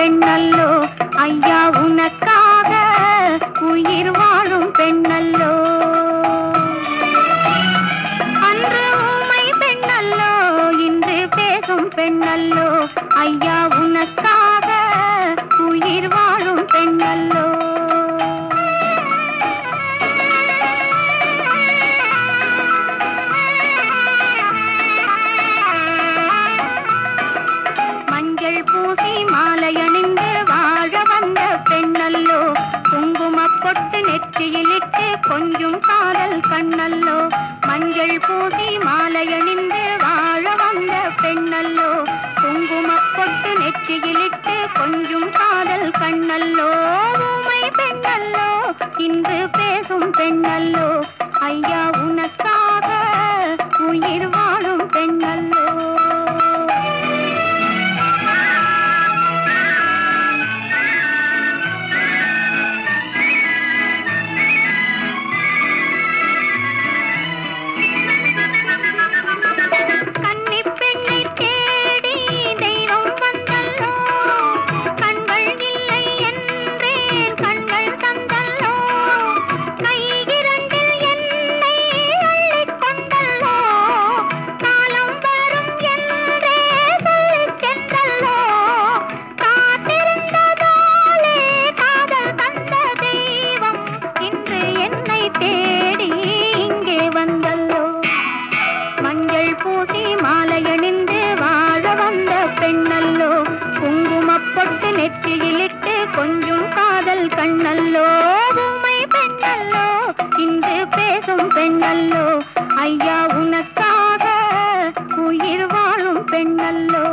பெண்ணல்லோ ஐயா உனக்காக உயிர் வாழும் பெண்ணல்லோ அன்று ஊமை பெண்ணல்லோ இன்று பேசும் பெண்ணல்லோ ஐயா உனக்காக உயிர் வாழும் பெண்ணல்லோ மஞ்சள் பூசி மாலையணிந்து வாழ வந்த பெண்ணல்லோ குங்குமப் பொட்டு நெற்றியிலிட்டு கொஞ்சம் காதல் கண்ணல்லோ மஞ்சள் பூசி மாலையணிந்து வாழ வந்த பெண்ணல்லோ குங்குமப் பொட்டு நெற்றியிலிட்டு கொஞ்சம் காதல் கண்ணல்லோ ஊமை பெண்ணல்லோ இன்று பேசும் பெண்ணல்லோ ஐயா உனக்காக உயிர் வாழும் பெண்ணல்லோ கன்னிப் பெண்ணைத் தேடி தெய்வம் வந்தல்லோ கண்கள் இல்லை என்றேன் கண்கள் தந்தல்லோ கை இரண்டில் என்னை அள்ளிக் கொண்டல்லோ காலம் வரும் என்றே சொல்லிச் சென்றல்லோ காத்திருந்ததாலே காதல் தந்த தெய்வம் இன்று என்னை தேடி இங்கே வந்தல்லோ மஞ்சள் பூசி மாலையணிந்து வாழ வந்த பெண்ணல்லோ குங்குமப் பொட்டு நெற்றியிலிட்டு கொஞ்சம் காதல் கண்ணல்லோ ஊமை பெண்ணல்லோ இன்று பேசும் பெண்ணல்லோ ஐயா உனக்காக உயிர் வாழும் பெண்ணல்லோ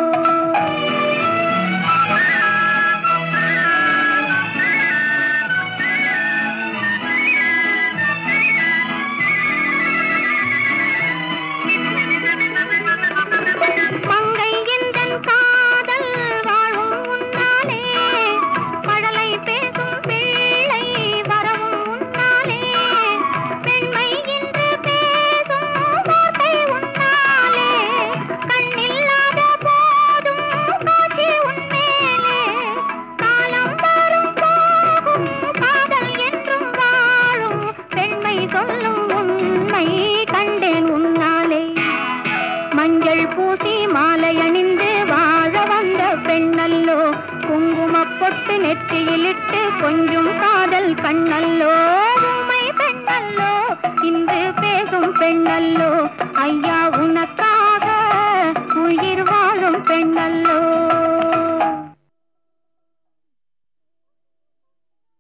மங்கை எந்தன் காதல் வாழும் உன்னாலே மழலை பேசும் பிள்ளை வரவும் உன்னாலே பெண்மை இன்று பேசும் வார்த்தை உன்னாலே கண்ணில்லாத போதும் காட்சி உன்மேலே காலம் வரும் போகும் காதல் என்றும் வாழும் பெண்மை சொல்லும் உண்மை கண்டேன் உன்னாலே மஞ்சள் பூசி மாலை அணிந்து வாழ வந்த பெண்ணல்லோ குங்குமப் பொட்டு நெற்றியிலிட்டு கொஞ்சம் காதல் கண்ணல்லோ உண்மை பெண்ணல்லோ இன்று பேசும் பெண்ணல்லோ ஐயா உனக்காக உயிர் வாழும் பெண்ணல்லோ